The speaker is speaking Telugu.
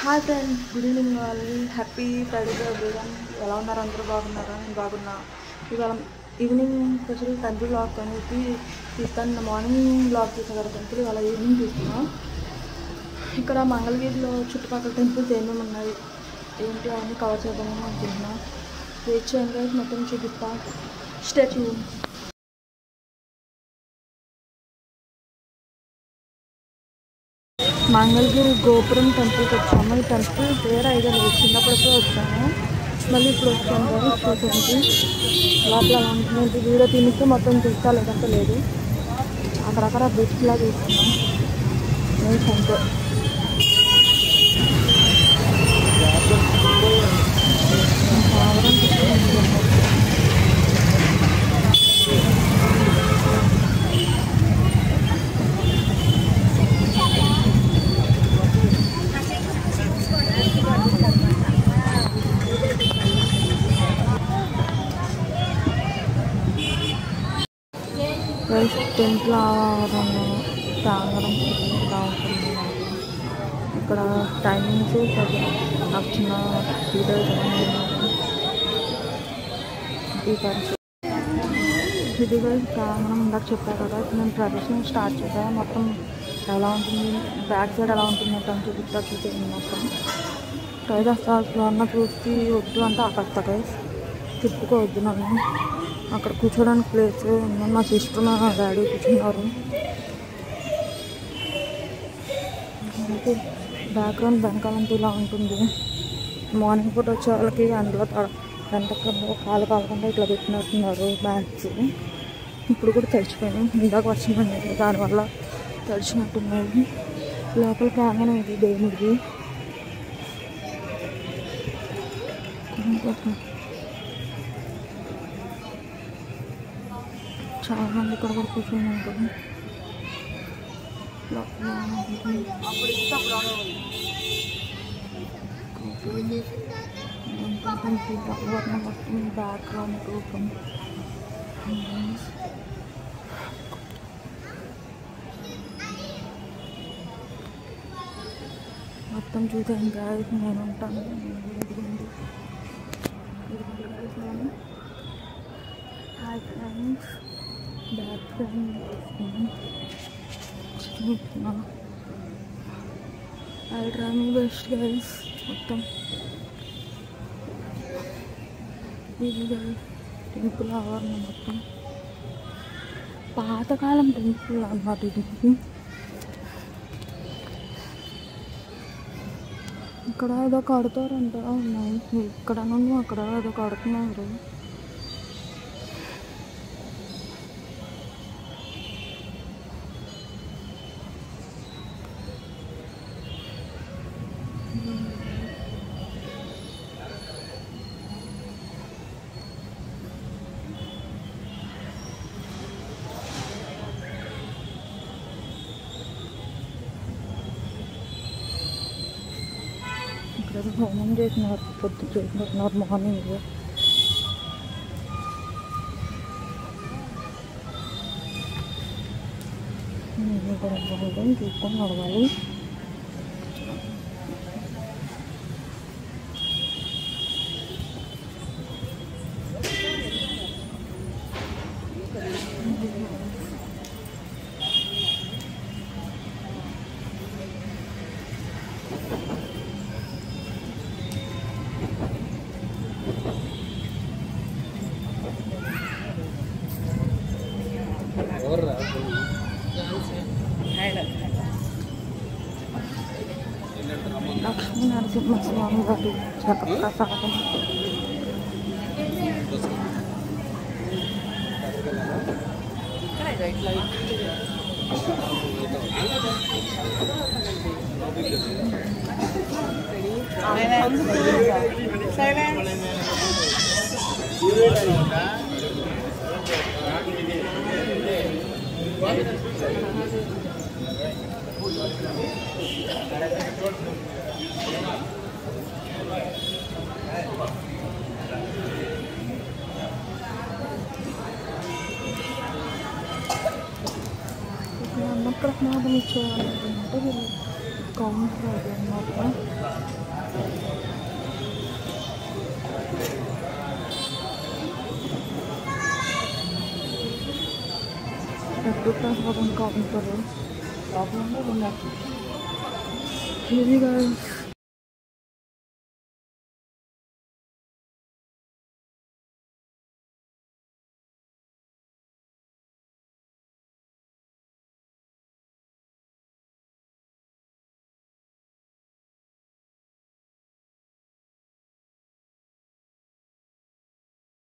హాయ్ ఫ్రెండ్స్ గుడ్ ఈవినింగ్ వాళ్ళకి హ్యాపీ ఫ్రైడే ఎవ్రీవన్ ఎలా ఉన్నారు అందరూ బాగున్నారా నేను బాగున్నా ఇవాళ ఈవినింగ్ స్పెషల్ టెంపుల్ బ్లాగ్ అనేది తీస్తాను మార్నింగ్ బ్లాగ్ తీసా కదా టెంపుల్ ఇవాళ ఈవినింగ్ తీస్తున్నా ఇక్కడ మంగళగిరిలో చుట్టుపక్కల టెంపుల్స్ ఏమేమి ఉన్నాయి ఏంటి అవన్నీ కవర్ చేద్దామని అనుకుంటున్నా వెయిట్ చేయండి guys, మొత్తం చూపిస్తా స్టాచ్యూ మంగళగిరి గోపురం టెంపుల్కి వచ్చాము ఈ టెంపుల్ పేరు ఐదు లేదు చిన్నప్పటికే వచ్చాము మళ్ళీ ఇప్పుడు వచ్చాము కానీ చూసండి లోపల ఎలా ఉంటుంది వీడియో తినిస్తే మొత్తం చూస్తా లేదంటే లేదు అక్కడక్కడ బెస్ట్లా చూస్తున్నాం నేను అంతే ఆవరణ చూస్తున్నాం. గైస్ టెంపుల్ ఆవరణ ప్రాంగణం ఇలా ఉంటుంది ఇక్కడ టైమింగ్స్ నాకు చిన్న డీటెయిల్స్ ఇది గైస్ ప్రాంగణం ఇందాక చెప్పా కదా నేను ప్రదర్శన స్టార్ట్ చేశాను మొత్తం ఎలా ఉంటుంది బ్యాక్ సైడ్ ఎలా ఉంటుంది మొత్తం చూపిస్తా చూసేది మొత్తం ట్రైడ్ అసలు అన్న చూసి వద్దు అంటే ఆపేస్తా గైస్ తిప్పుకోవద్దు నన్ను అక్కడ కూర్చోడానికి ప్లేస్ ఉంది మా సిస్టర్ మా డాడీ కూర్చున్నారు బ్యాక్గ్రౌండ్ వెనకాలంతా ఇలా ఉంటుంది మార్నింగ్ పూట వచ్చే వాళ్ళకి అందులో వెంటకల్లో కాలు కాలకుండా ఇట్లా పెట్టినట్టున్నారు బ్యాగ్స్ ఇప్పుడు కూడా తడిచిపోయినాయి ఇందాక వర్షం పడింది దానివల్ల తడిచినట్టున్నాయి లోపల ప్రాంగణం ఇది దేవుడిది చాలా మంది ఇక్కడ కూడా కూర్చొని ఉంటారు లోపల ఉంటుంది. ఉంటుంది. వాతావరణం మొత్తం బ్యాక్గ్రౌండ్ రూపం మొత్తం చూసాను గాయస్ నేను ఉంటాను ఇదిగోండి. ఇదిగోండి guys నేను. హాయ్ ఫ్రెండ్స్ బ్యాక్ ఫ్రెండ్ చూస్తున్నాను I try my best guys మొత్తం ఇది గైస్ టెంపుల్ ఆవరణ మొత్తం పాతకాలం టెంపుల్ అన్నమాట ఇది ఇక్కడ ఏదో కడతారంట ఉన్నాయి ఇక్కడ నుండి అక్కడ ఏదో కడుతున్నారు ఇక్కడ ఏదో హోమం చేసినారు పొద్దు చేసినట్టున్నారు మార్నింగ్ నేను ఇక్కడ బాగుంది చూసుకొని నడవాలి లక్ష్మీ నరసింహస్వామి గారి జగప్రసాదం ఇక్కడ అన్నప్రసాదం ఇచ్చేవాళ్ళు అంటే వీళ్ళు కౌంటర్ అది అనమాట ఎప్పుడు ప్రసాదం కౌంటర్ లోపల ఉన్నారు ఇది